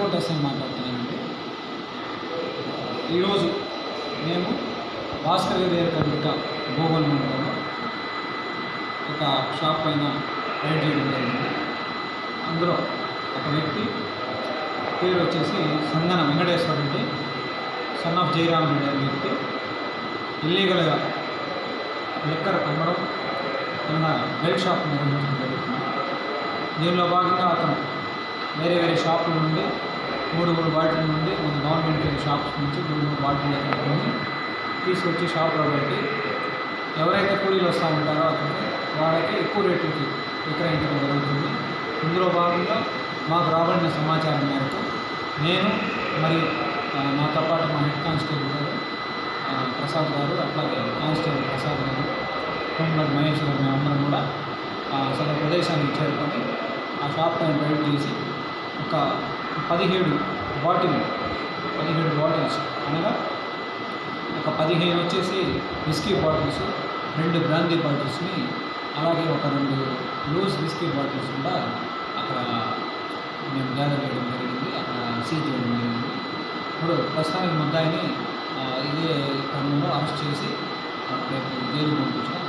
coat SI మాట్లాడుతున్నానండి ఈరోజు మేము భాస్కర్ గారి కవిక భూగోళ మండలంలో ఒక షాప్ పైన రైడ్ చేయడం జరిగింది అందులో ఒక వ్యక్తి పేరు వచ్చేసి సంగన వెంకటేశ్వర రెడ్డి సన్ ఆఫ్ జయరామ్ రెడ్డి అనే వ్యక్తి ఇల్లీగల్గా లిక్కర్ అమ్మడం అనగా బెల్ట్ షాప్ నిర్వహించడం జరుగుతుంది దీనిలో భాగంగా అతను వేరే వేరే షాపుల నుండి మూడు మూడు బాటిల్ నుండి మన గవర్నమెంట్ షాప్స్ నుంచి మూడు మూడు బాటిల్ ఎత్తుకొని తీసుకొచ్చి షాప్లో పెట్టి ఎవరైతే కూలీలు వస్తూ ఉంటారో అతనికి వాళ్ళకి ఎక్కువ రేట్లకి విక్రయించడం జరుగుతుంది ఇందులో భాగంగా మాకు రాబడిన సమాచారం మేరకు నేను మరియు ఆ, నాతో పాటు మా హెడ్ కానిస్టేబుల్ గారు ఆ, ప్రసాద్ గారు అట్లాగే కానిస్టేబుల్ ప్రసాద్ గారు హోంగార్డ్ మహేష్ గారు మేమందరం కూడా ఆ సదరు ప్రదేశానికి చేరుకొని ఆ షాప్ పైన రైడ్ చేసి ఒక పదిహేడు బాటిల్ పదిహేడు బాటిల్స్ అనగా ఒక పదిహేను వచ్చేసి విస్కీ బాటిల్స్ రెండు బ్రాందీ బాటిల్స్ని అలాగే ఒక రెండు లూజ్ విస్కీ బాటిల్స్ కూడా అక్కడ మేము గ్యాదర్ చేయడం జరిగింది అక్కడ సీజ్ చేయడం జరిగింది ఇప్పుడు ప్రస్తుతానికి ముద్దాయిని ఆ, ఇదే క్రమంలో అరెస్ట్ చేసి ఆ, రేపు జైలు పంపించడం